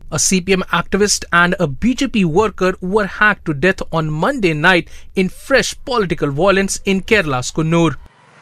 A CPM activist and a BJP worker were hacked to death on Monday night in fresh political violence in Kerala's Kunnur.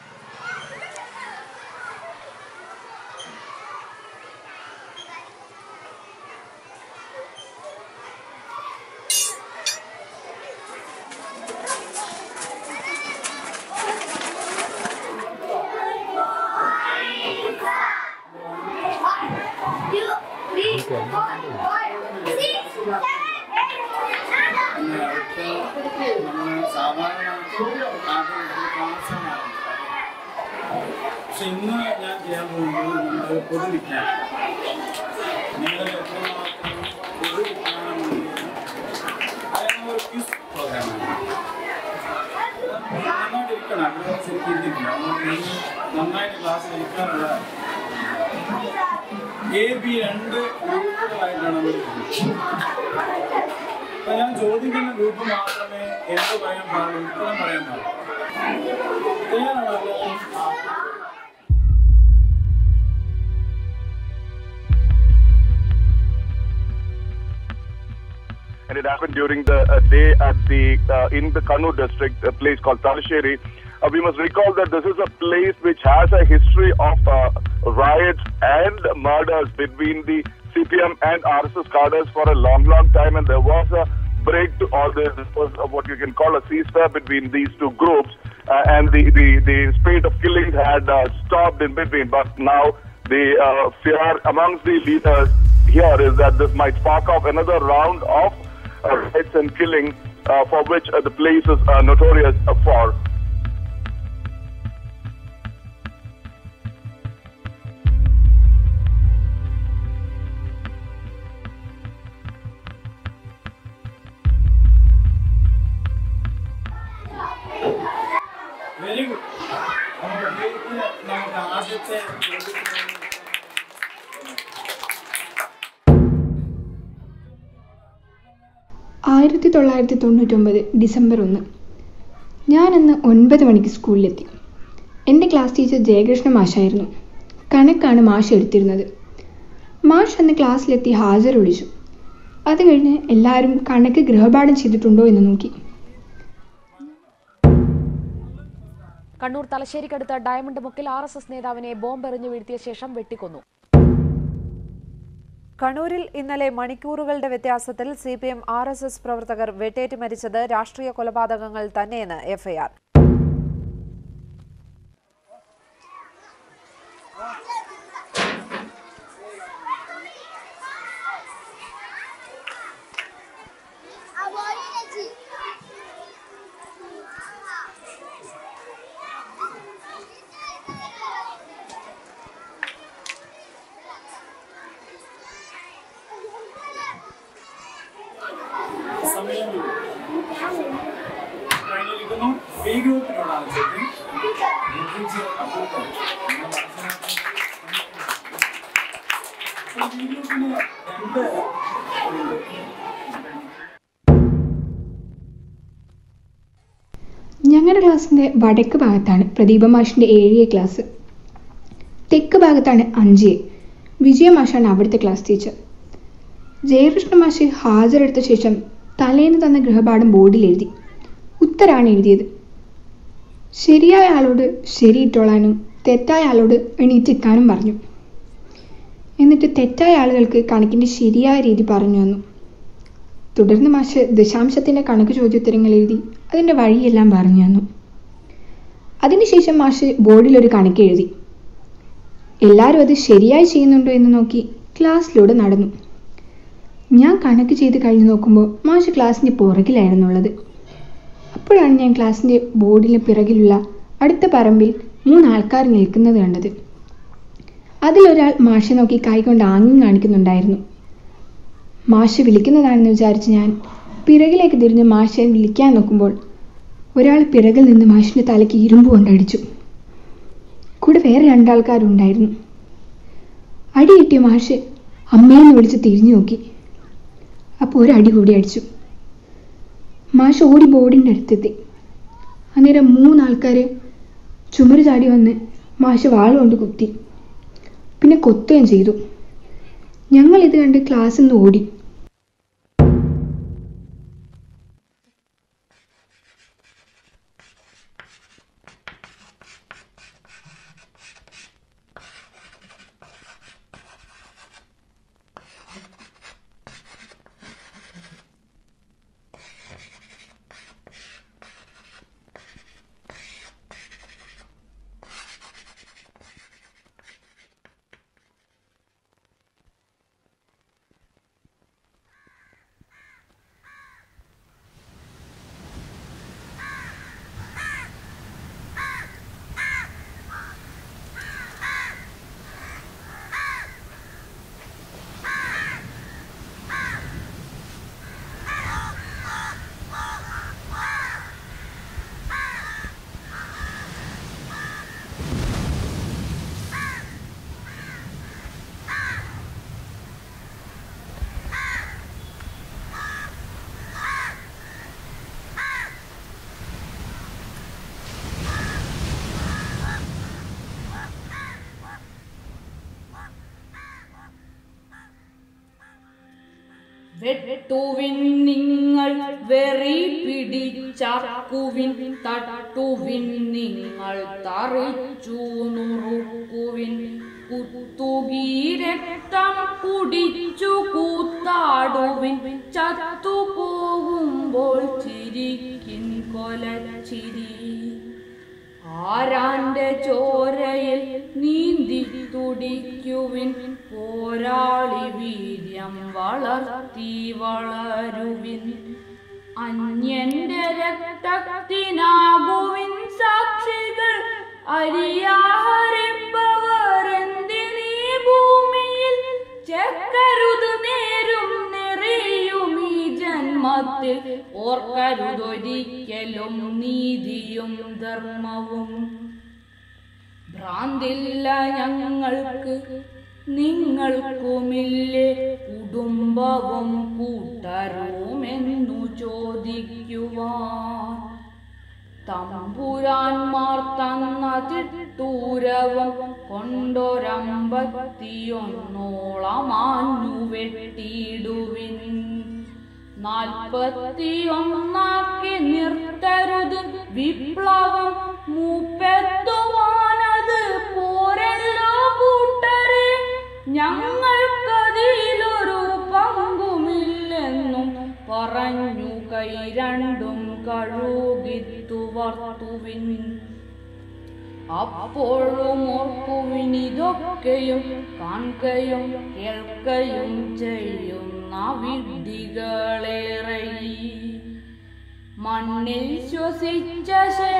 പക്ഷെ ഇന്ന് ഞാൻ ചെയ്യാൻ പോകുന്നത് നമ്മുടെ പൊതുവിജ്ഞാനം നിങ്ങൾ എത്രമാത്രം പൊതുവിജ്ഞാനം അതായത് ഒരു ക്വിസ് പ്രോഗ്രാമാണ് നന്നായിട്ട് ഇരിക്കണം അവിടെ ശരിക്കും ഇരുന്നിട്ടില്ല അതുകൊണ്ട് നീ നന്നായിട്ട് ക്ലാസ്സിൽ ഇരിക്കാനുള്ള എ ബി രണ്ട് ഗ്രൂപ്പുകളായിട്ടാണ് നമ്മൾ അപ്പൊ ഞാൻ ചോദിക്കുന്ന ഗ്രൂപ്പ് മാത്രമേ എന്ത് പറയാൻ പാടുള്ളൂ ഉത്തരം പറയാൻ പാടുള്ളൂ തയ്യാറാണല്ലോ and it happened during the uh, day at the uh, in the Kannur district, a place called Talasheri. Uh, we must recall that this is a place which has a history of uh, riots and murders between the CPM and RSS cadres for a long, long time, and there was a break to all this. This was uh, what you can call a ceasefire between these two groups, uh, and the, the, the spate of killings had uh, stopped in between. But now the uh, fear amongst the leaders here is that this might spark off another round of uh, riots and killing, uh, for which uh, the place is uh, notorious uh, for. Very good നമുക്ക് നമുക്ക് ആദ്യത്തെ ചോദ്യത്തിന് ആയിരത്തി തൊള്ളായിരത്തി തൊണ്ണൂറ്റൊമ്പത് December ഒന്ന് ഞാനന്ന് ഒൻപത് മണിക്ക് സ്കൂളിലെത്തി എൻ്റെ ക്ലാസ് ടീച്ചർ ജയകൃഷ്ണ മാഷായിരുന്നു കണക്കാണ് മാഷ് എടുത്തിരുന്നത് മാഷ് അന്ന് ക്ലാസ്സിലെത്തി ഹാജർ വിളിച്ചു അത് കഴിഞ്ഞ് എല്ലാവരും കണക്ക് ഗൃഹപാഠം ചെയ്തിട്ടുണ്ടോ എന്ന് നോക്കി കണ്ണൂർ തലശ്ശേരിക്കടുത്ത് ഡയമണ്ട് മുക്കിൽ ആർ എസ് എസ് നേതാവിനെ ബോംബെറിഞ്ഞു വീഴ്ത്തിയ ശേഷം വെട്ടിക്കൊന്നു കണ്ണൂരിൽ ഇന്നലെ മണിക്കൂറുകളുടെ വ്യത്യാസത്തിൽ C P M R S S പ്രവർത്തകർ വെട്ടേറ്റ് മരിച്ചത് രാഷ്ട്രീയ കൊലപാതകങ്ങൾ തന്നെയെന്ന് എഫ്ഐആർ സമയം കഴിഞ്ഞിരിക്കുന്നു ബി ഗ്രൂപ്പിനോടാണ് ചോദ്യം എൽപിജി അബൂബക്കർ. നിങ്ങൾ മനസ്സിലാക്കി. അപ്പോൾ ബി ഗ്രൂപ്പിന് രണ്ട് ഞങ്ങളുടെ ക്ലാസ്സിൻ്റെ വടക്ക് ഭാഗത്താണ് പ്രദീപ മാഷിൻ്റെ ഏഴിയ ക്ലാസ് തെക്ക് ഭാഗത്താണ് അഞ്ച് വിജയ മാഷാണ് അവിടുത്തെ ക്ലാസ് ടീച്ചർ ജയകൃഷ്ണ മാഷ് ഹാജരെടുത്ത ശേഷം തലേന്ന് തന്ന ഗൃഹപാഠം ബോർഡിൽ എഴുതി ഉത്തരാണ് എഴുതിയത് ശരിയായ ആളോട് ശരിയിട്ടോളാനും തെറ്റായ ആളോട് എണീറ്റിക്കാനും പറഞ്ഞു എന്നിട്ട് തെറ്റായ ആളുകൾക്ക് കണക്കിൻ്റെ ശരിയായ രീതി പറഞ്ഞു തന്നു തുടർന്ന് മാഷ് ദശാംശത്തിൻ്റെ കണക്ക് ചോദ്യോത്തരങ്ങൾ എഴുതി അതിൻ്റെ വഴിയെല്ലാം പറഞ്ഞു തന്നു അതിനുശേഷം മാഷ് ബോർഡിൽ ഒരു കണക്ക് എഴുതി എല്ലാവരും അത് ശരിയായി ചെയ്യുന്നുണ്ടോ എന്ന് നോക്കി ക്ലാസ്സിലൂടെ നടന്നു ഞാൻ കണക്ക് ചെയ്ത് കഴിഞ്ഞ് നോക്കുമ്പോൾ മാഷ് ക്ലാസ്സിൻ്റെ പുറകിലായിരുന്നുള്ളത് അപ്പോഴാണ് ഞാൻ ക്ലാസ്സിൻ്റെ ബോർഡിന് പിറകിലുള്ള അടുത്ത പറമ്പിൽ മൂന്നാൾക്കാർ നിൽക്കുന്നത് കണ്ടത് അതിലൊരാൾ മാഷെ നോക്കി കൈകൊണ്ട് ആംഗ്യം കാണിക്കുന്നുണ്ടായിരുന്നു മാഷ് വിളിക്കുന്നതാണെന്ന് വിചാരിച്ച് ഞാൻ പിറകിലേക്ക് തിരിഞ്ഞ് മാഷെ വിളിക്കാൻ നോക്കുമ്പോൾ ഒരാൾ പിറകിൽ നിന്ന് മാഷിൻ്റെ തലയ്ക്ക് ഇരുമ്പ് കൊണ്ടടിച്ചു കൂടെ വേറെ രണ്ടാൾക്കാരുണ്ടായിരുന്നു അടി കിട്ടിയ മാഷ് അമ്മയെന്ന് വിളിച്ച് തിരിഞ്ഞു നോക്കി അപ്പോൾ ഒരടി കൂടി അടിച്ചു മാഷ് ഓടി ബോർഡിൻ്റെ അടുത്തെത്തി അന്നേരം മൂന്നാൾക്കാർ ചുമര് ചാടി വന്ന് മാഷ് വാളുകൊണ്ട് കുത്തി പിന്നെ കൊത്തുകയും ചെയ്തു ഞങ്ങൾ ഇത് കണ്ട് ക്ലാസ്സിൽ നിന്ന് ഓടി വെട്ടുവിൻ നിങ്ങൾ വെറി പിടിച്ചക്കുവിൻ തട്ടുവിൻ നിങ്ങൾ തറിച്ചു നുറുക്കുവിൻ കുത്തുകീരക്തം കുടിച്ചു കൂത്താടുവിൻ ചത്തുപോകുമ്പോൾ ചിരിക്കിൻ കൊലച്ചിരി ആരാന്റെ ചോരയിൽ നീന്തി തുടിക്കുവിൻ പോരാളി വീര്യം വളർത്തി വളരുവിൻ അന്യന്റെ രക്തത്തിനാകുവിൻ സാക്ഷികൾ അരിയാഹരിപ്പവർ എന്തിനീ ഭൂമിയിൽ ചേർക്കരുത് നേരും നിറയും ഈ ജന്മത്തിൽ ഓർക്കരുതൊരിക്കലും നീതിയും ധർമ്മവും ഭ്രാന്തില്ല ഞങ്ങൾക്ക് നിങ്ങൾക്കുമില്ലേ കുടുംബവും കൂട്ടരുമെന്നു ചോദിക്കുവാൻ തമ്പുരാന്മാർ തന്ന തിട്ടൂരവും കൊണ്ടൊരമ്പത്തിയൊന്നോളമാഞ്ഞു വെട്ടിയിടുവിൻ നാൽപ്പത്തിയൊന്നാക്കി നിർത്തരുത് വിപ്ലവം മൂപ്പെത്തുവാനത് പോരല്ലോ കൂട്ടരെ ഞങ്ങൾക്കതിലൊരു പങ്കുമില്ലെന്നും പറഞ്ഞു കൈ രണ്ടും കഴുകിത്തുവർത്തുവിൻ അപ്പോഴും ഓർക്കുവിൻ ഇതൊക്കെയും കാണുകയും കേൾക്കുകയും ചെയ്യുന്ന വിഡ്ഢികളേറെ മണ്ണിൽ ശ്വസിച്ച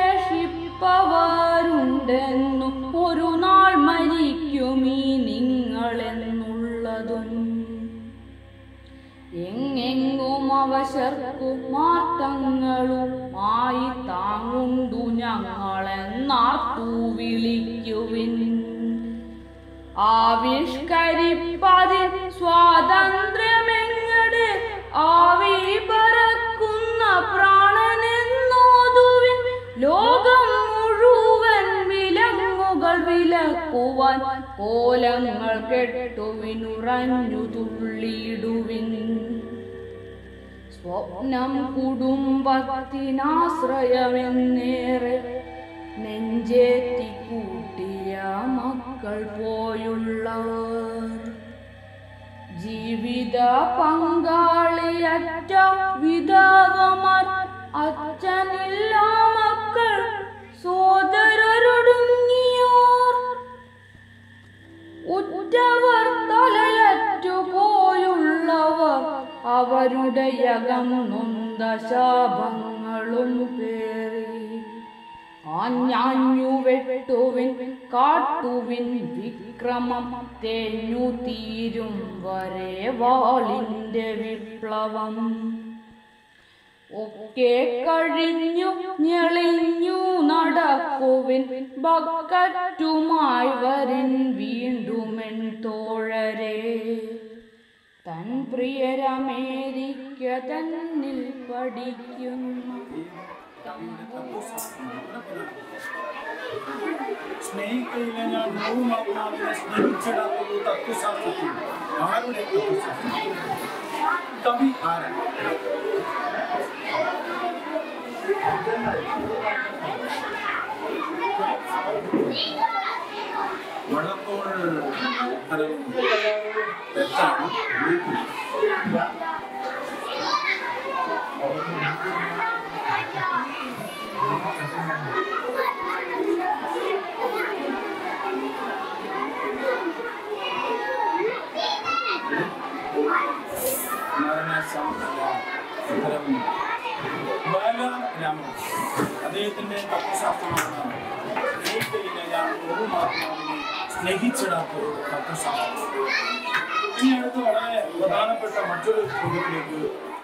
ശേഷിപ്പവരുണ്ടെന്നു ഒരു നാൾ മരിക്കുമീ നിങ്ങളെന്നുള്ളതും എങ്ങെങ്ങും അവശർക്കു മാർത്തങ്ങളുമായി താങ്ങുണ്ടു ഞങ്ങളെന്നാർത്തു വിളിക്കുവിൻ ആവിഷ്കരിപ്പതിൽ സ്വാതന്ത്ര്യമെങ്ങട് ആവി പറക്കുന്ന പ്രാണനെന്നോതുവിൻ ലോകം മുഴുവൻ വിലങ്ങുകൾ വിലക്കുവാൻ കോലങ്ങൾ കെട്ടുവിനുറഞ്ഞു തുള്ളിയിടുവിൻ സ്വപ്നം കുടുംബത്തിനാശ്രയമെന്നേറെ നെഞ്ചേറ്റി കൂട്ടിയ മക്കൾ പോയുള്ളവർ ജീവിത പങ്കാളിയറ്റ വിധവമാർ അച്ഛനില്ല മക്കൾ സോദരരൊടുങ്ങിയോർ ഉറ്റവർ തലയറ്റു പോയുള്ളവർ അവരുടെ യകം നൊന്ത ശാപങ്ങളും പേറി ആഞ്ഞാഞ്ഞു വെട്ടുവിൻ കാട്ടുവിൻ വിക്രമം തേഞ്ഞു തീരും വരെ വാളിന്റെ വിപ്ലവം ഒക്കെ കഴിഞ്ഞു ഞെളിഞ്ഞു നടക്കുവിൻ ബക്കറ്റുമായി വരിൻ വീണ്ടുമെൻ തോഴരെ തൻ പ്രിയരമേരിക്ക തന്നിൽ പഠിക്കുന്നു സ്നേഹിക്കയില്ല ഞാൻ ഭൂമാത്മാവിനെ സ്നേഹിച്ചിടാത്തത് തത്വശാസ്ത്രത്തിൽ ആരുടെ തത്വശാസ്ത്രം കവി ആരാണ് വള്ളത്തോൾ ഉത്തരം തെറ്റാണ് നാരായണസ്വാമി ഉത്തരം ബാലരാമൻ അദ്ദേഹത്തിന്റെ തത്വശാസ്ത്രമാണ് സ്നേഹിക്കലിനെ ഞാൻ ഒരു മഹാത്മാവിനെ സ്നേഹിച്ചിടാത്ത ഒരു തത്വശാസ്ത്രം ഇനി അടുത്ത് വളരെ പ്രധാനപ്പെട്ട മറ്റൊരു ചോദ്യത്തിലേക്ക്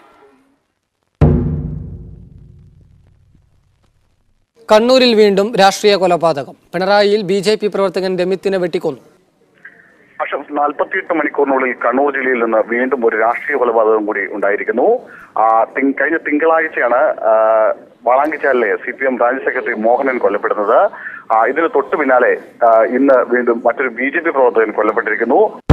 കണ്ണൂരിൽ വീണ്ടും രാഷ്ട്രീയ കൊലപാതകം പിണറായിയിൽ ബി ജെ പി പ്രവർത്തകൻ രമിത്തിനെ വെട്ടിക്കൊന്നു പക്ഷെ നാൽപ്പത്തിയെട്ട് മണിക്കൂറിനുള്ളിൽ കണ്ണൂർ ജില്ലയിൽ നിന്ന് വീണ്ടും ഒരു രാഷ്ട്രീയ കൊലപാതകം കൂടി ഉണ്ടായിരിക്കുന്നു ആ, തിങ്- കഴിഞ്ഞ തിങ്കളാഴ്ചയാണ് ആ, വളാങ്കിച്ചാലിലെ C P M branch secretary Mohanan കൊല്ലപ്പെടുന്നത് ആ, ഇതിന് തൊട്ടു പിന്നാലെ ആ, ഇന്ന് വീണ്ടും മറ്റൊരു ബി ജെ പി പ്രവർത്തകൻ കൊല്ലപ്പെട്ടിരിക്കുന്നു